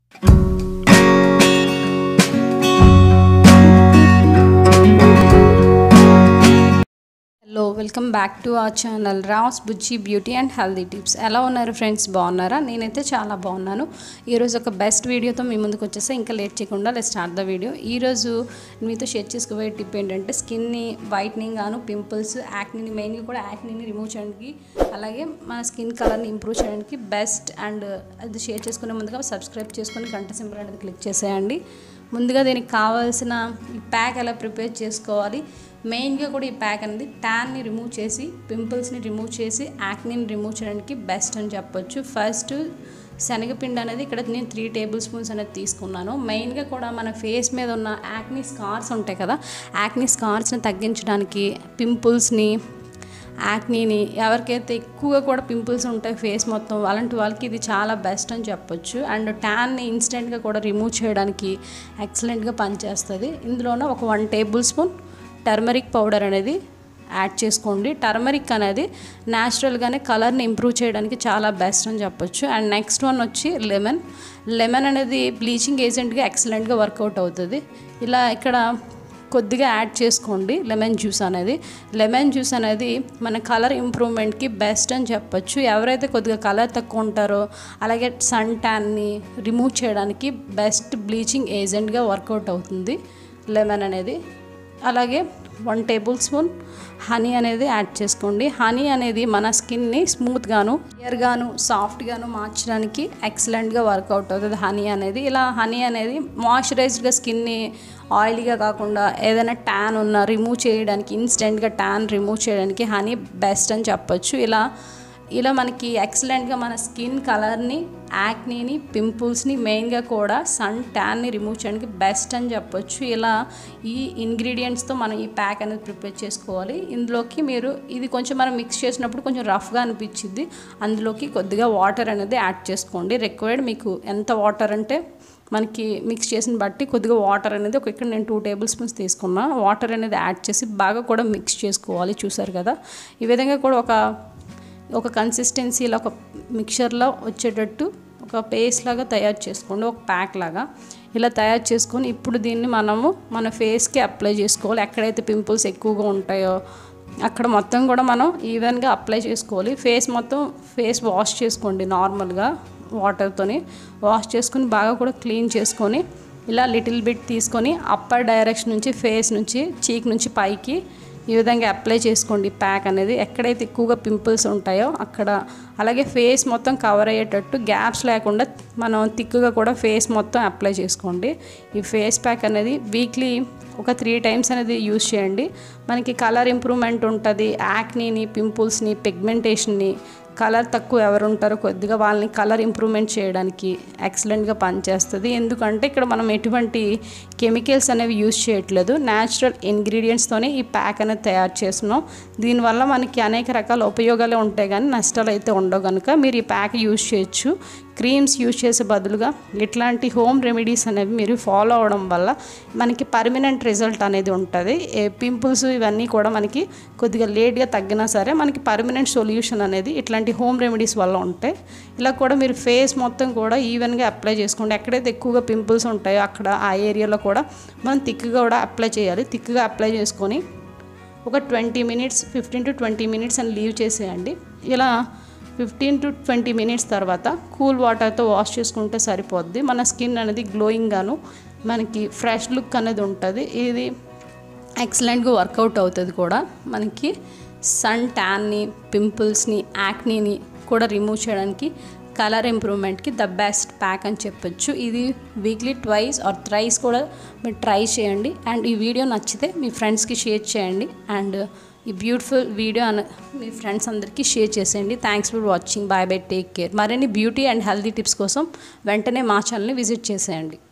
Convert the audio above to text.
hello welcome back to our channel రాస్ Bujji beauty and healthy tips ఎలా ఉన్నారు friends బాగున్నారా నేనైతే చాలా బాగున్నాను ఈరోజు ఒక బెస్ట్ వీడియోతో మీ ముందుకు వచ్చేస్తే ఇంకా లేట్ చేయకుండా లెట్ స్టార్ట్ ద వీడియో ఈరోజు మీతో షేర్ చేసుకోబోయే టిప్ ఏంటంటే స్కిన్ని వైట్నింగ్ గాను పింపుల్స్ యాక్నీని మెయిన్గా కూడా యాక్నీని రిమూవ్ చేయడానికి అలాగే మన స్కిన్ కలర్ని ఇంప్రూవ్ చేయడానికి బెస్ట్ అండ్ అది షేర్ చేసుకునే ముందుగా సబ్స్క్రైబ్ చేసుకొని గంట సింబల్ అనేది క్లిక్ చేసేయండి ముందుగా దీనికి కావాల్సిన ఈ ప్యాక్ ఎలా ప్రిపేర్ చేసుకోవాలి మెయిన్గా కూడా ఈ ప్యాక్ అనేది ట్యాన్ని రిమూవ్ చేసి పింపుల్స్ని రిమూవ్ చేసి యాక్నీని రిమూవ్ చేయడానికి బెస్ట్ అని చెప్పొచ్చు ఫస్ట్ శనగపిండి అనేది ఇక్కడ నేను త్రీ టేబుల్ స్పూన్స్ అనేది తీసుకున్నాను మెయిన్గా కూడా మన ఫేస్ మీద ఉన్న యాక్నీ స్కార్స్ ఉంటాయి కదా యాక్నీ స్కార్స్ని తగ్గించడానికి పింపుల్స్ని యాక్నీని ఎవరికైతే ఎక్కువగా కూడా పింపుల్స్ ఉంటాయి ఫేస్ మొత్తం అలాంటి వాళ్ళకి ఇది చాలా బెస్ట్ అని చెప్పొచ్చు అండ్ ట్యాన్ని ఇన్స్టెంట్గా కూడా రిమూవ్ చేయడానికి ఎక్సలెంట్గా పనిచేస్తుంది ఇందులోనే ఒక one tablespoon turmeric powder అనేది యాడ్ చేసుకోండి టర్మరిక్ అనేది న్యాచురల్గానే కలర్ని ఇంప్రూవ్ చేయడానికి చాలా బెస్ట్ అని చెప్పొచ్చు అండ్ నెక్స్ట్ వన్ వచ్చి లెమన్ లెమన్ అనేది బ్లీచింగ్ ఏజెంట్గా ఎక్సలెంట్గా వర్కౌట్ అవుతుంది ఇలా ఇక్కడ కొద్దిగా యాడ్ చేసుకోండి లెమన్ జ్యూస్ అనేది లెమన్ జ్యూస్ అనేది మన కలర్ ఇంప్రూవ్మెంట్కి బెస్ట్ అని చెప్పొచ్చు ఎవరైతే కొద్దిగా కలర్ తక్కువ ఉంటారో అలాగే సన్ ట్యాన్ని రిమూవ్ చేయడానికి బెస్ట్ బ్లీచింగ్ ఏజెంట్గా వర్కౌట్ అవుతుంది లెమన్ అనేది అలాగే వన్ టేబుల్ స్పూన్ హనీ అనేది యాడ్ చేసుకోండి హనీ అనేది మన స్కిన్ని స్మూత్గాను క్లియర్గాను సాఫ్ట్గాను మార్చడానికి ఎక్సలెంట్గా వర్కౌట్ అవుతుంది హనీ అనేది ఇలా హనీ అనేది మాయిశ్చరైజ్డ్గా స్కిన్ని ఆయిలీగా కాకుండా ఏదైనా ట్యాన్ ఉన్న రిమూవ్ చేయడానికి ఇన్స్టెంట్గా ట్యాన్ రిమూవ్ చేయడానికి హనీ బెస్ట్ అని చెప్పొచ్చు ఇలా ఇలా మనకి ఎక్సలెంట్గా మన స్కిన్ కలర్ని యాక్నీని పింపుల్స్ని మెయిన్గా కూడా సన్ ట్యాన్ని రిమూవ్ చేయడానికి బెస్ట్ అని చెప్పొచ్చు ఇలా ఈ ఇంగ్రీడియంట్స్తో మనం ఈ ప్యాక్ అనేది ప్రిపేర్ చేసుకోవాలి ఇందులోకి మీరు ఇది కొంచెం మనం మిక్స్ చేసినప్పుడు కొంచెం రఫ్గా అనిపించింది అందులోకి కొద్దిగా వాటర్ అనేది యాడ్ చేసుకోండి రిక్వైర్డ్ మీకు ఎంత వాటర్ అంటే మనకి మిక్స్ చేసిన బట్టి కొద్దిగా వాటర్ అనేది ఒక ఇక్కడ నేను టూ టేబుల్ స్పూన్స్ తీసుకున్నా వాటర్ అనేది యాడ్ చేసి బాగా కూడా మిక్స్ చేసుకోవాలి చూసారు కదా ఈ విధంగా కూడా ఒక ఒక కన్సిస్టెన్సీలో ఒక మిక్చర్లో వచ్చేటట్టు ఒక పేస్ట్ లాగా తయారు చేసుకోండి ఒక ప్యాక్ లాగా ఇలా తయారు చేసుకొని ఇప్పుడు దీన్ని మనము మన ఫేస్కి అప్లై చేసుకోవాలి ఎక్కడైతే పింపుల్స్ ఎక్కువగా ఉంటాయో అక్కడ మొత్తం కూడా మనం ఈవెన్గా అప్లై చేసుకోవాలి ఫేస్ మొత్తం ఫేస్ వాష్ చేసుకోండి నార్మల్గా వాటర్తోని వాష్ చేసుకొని బాగా కూడా క్లీన్ చేసుకొని ఇలా లిటిల్ బిట్ తీసుకొని అప్పర్ డైరెక్షన్ నుంచి ఫేస్ నుంచి చీక్ నుంచి పైకి ఈ విధంగా అప్లై చేసుకోండి ప్యాక్ అనేది ఎక్కడైతే ఎక్కువగా పింపుల్స్ ఉంటాయో అక్కడ అలాగే ఫేస్ మొత్తం కవర్ అయ్యేటట్టు గ్యాప్స్ లేకుండా మనం థిక్గా కూడా ఫేస్ మొత్తం అప్లై చేసుకోండి ఈ ఫేస్ ప్యాక్ అనేది వీక్లీ ఒక త్రీ టైమ్స్ అనేది యూస్ చేయండి మనకి కలర్ ఇంప్రూవ్మెంట్ ఉంటుంది యాక్నీని పింపుల్స్ని పిగ్మెంటేషన్ని కలర్ తక్కువ ఎవరు ఉంటారో కొద్దిగా వాళ్ళని కలర్ ఇంప్రూవ్మెంట్ చేయడానికి ఎక్సలెంట్గా పనిచేస్తుంది ఎందుకంటే ఇక్కడ మనం ఎటువంటి కెమికల్స్ అనేవి యూజ్ చేయట్లేదు న్యాచురల్ ఇంగ్రీడియంట్స్తోనే ఈ ప్యాక్ అనేది తయారు చేస్తున్నాం దీనివల్ల మనకి అనేక రకాల ఉపయోగాలే ఉంటాయి కానీ నష్టాలు అయితే ఉండవు కనుక మీరు ఈ ప్యాక్ యూజ్ చేయొచ్చు క్రీమ్స్ యూజ్ చేసే బదులుగా ఇట్లాంటి హోమ్ రెమెడీస్ అనేవి మీరు ఫాలో అవడం వల్ల మనకి పర్మనెంట్ రిజల్ట్ అనేది ఉంటుంది పింపుల్స్ ఇవన్నీ కూడా మనకి కొద్దిగా లేట్గా తగ్గినా సరే మనకి పర్మనెంట్ సొల్యూషన్ అనేది ఇట్లాంటి హోమ్ రెమెడీస్ వల్ల ఉంటాయి ఇలా కూడా మీరు ఫేస్ మొత్తం కూడా ఈవెన్గా అప్లై చేసుకోండి ఎక్కడైతే ఎక్కువగా పింపుల్స్ ఉంటాయో అక్కడ ఆ ఏరియాలో కూడా మనం థిక్గా కూడా అప్లై చేయాలి థిక్గా అప్లై చేసుకొని ఒక twenty minutes fifteen to twenty minutes అని లీవ్ చేసేయండి ఇలా ఫిఫ్టీన్ టు ట్వంటీ మినిట్స్ తర్వాత కూల్ వాటర్తో వాష్ చేసుకుంటే సరిపోద్ది మన స్కిన్ అనేది గ్లోయింగ్గాను మనకి ఫ్రెష్ లుక్ అనేది ఉంటుంది ఇది ఎక్సలెంట్గా వర్కౌట్ అవుతుంది కూడా మనకి సన్ ట్యాన్ని పింపుల్స్ని యాక్నీని కూడా రిమూవ్ చేయడానికి కలర్ ఇంప్రూవ్మెంట్కి ద బెస్ట్ ప్యాక్ అని చెప్పొచ్చు ఇది వీక్లీ ట్వైస్ ఆర్ థ్రైస్ కూడా మీరు ట్రై చేయండి అండ్ ఈ వీడియో నచ్చితే మీ ఫ్రెండ్స్కి షేర్ చేయండి అండ్ ఈ బ్యూటిఫుల్ వీడియో అన మీ ఫ్రెండ్స్ అందరికీ షేర్ చేసేయండి thanks for watching bye bye take care మరిన్ని బ్యూటీ అండ్ హెల్తీ టిప్స్ కోసం వెంటనే మా ఛానల్ని విజిట్ చేసేయండి